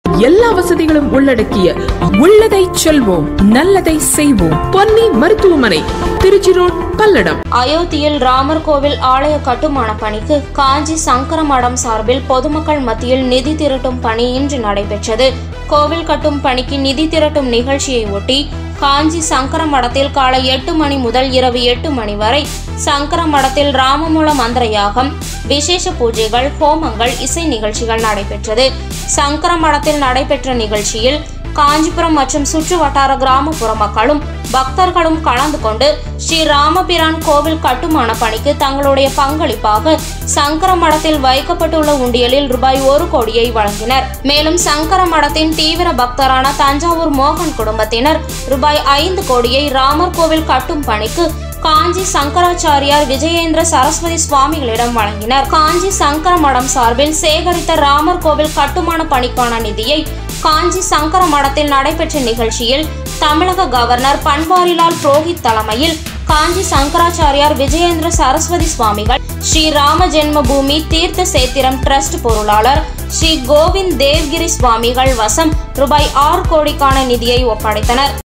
எல்லா வசதிகளும் உள்ளடக்கிய உள்ளதை செல்வோம் நல்லதை செய்வோம் பொன்னி மருத்துவமனை திருச்சி ரோட் பல்லடம் அயோத்தியில் ராமர் கோவில் ஆலய கட்டுமான பணிக்கு காஞ்சி சங்கர மடம் சார்பில் பொதுமக்கள் மத்தியில் நிதி திரட்டும் பணி இன்று நடைபெற்றது கோவில் கட்டும் பணிக்கு நிதி திரட்டும் நிகழ்ச்சியை ஒட்டி காஞ்சி சங்கர மடத்தில் காலை எட்டு மணி முதல் இரவு எட்டு மணி வரை சங்கர மடத்தில் ராமமூல மந்திர யாகம் விசேஷ பூஜைகள் ஹோமங்கள் இசை நிகழ்ச்சிகள் நடைபெற்றது சங்கர மடத்தில் நடைபெற்ற நிகழ்ச்சியில் காஞ்சிபுரம் மற்றும் சுற்று வட்டார கிராமப்புற மக்களும் பக்தர்களும் கலந்து கொண்டு ஸ்ரீ ராமபிரான் கோவில் கட்டுமான பணிக்கு தங்களுடைய பங்களிப்பாக சங்கர மடத்தில் வைக்கப்பட்டுள்ள உண்டியலில் ரூபாய் ஒரு கோடியை வழங்கினர் மேலும் சங்கர மடத்தின் தீவிர பக்தரான தஞ்சாவூர் மோகன் குடும்பத்தினர் ரூபாய் ஐந்து கோடியை ராமர் கோவில் கட்டும் பணிக்கு காஞ்சி சங்கராச்சாரியார் விஜயேந்திர சரஸ்வதி சுவாமிகளிடம் வழங்கினர் காஞ்சி சங்கர மடம் சார்பில் சேகரித்த ராமர் கோவில் கட்டுமான பணிக்கான நிதியை காஞ்சி சங்கர மடத்தில் நடைபெற்ற நிகழ்ச்சியில் தமிழக கவர்னர் பன்வாரிலால் புரோஹித் தலைமையில் காஞ்சி சங்கராச்சாரியார் விஜயேந்திர சரஸ்வதி சுவாமிகள் ஸ்ரீ ராம ஜென்ம பூமி தீர்த்த சேத்திரம் ட்ரஸ்ட் பொருளாளர் ஸ்ரீ கோவிந்த் தேவ்கிரி சுவாமிகள் வசம் ரூபாய் ஆறு கோடிக்கான நிதியை ஒப்படைத்தனர்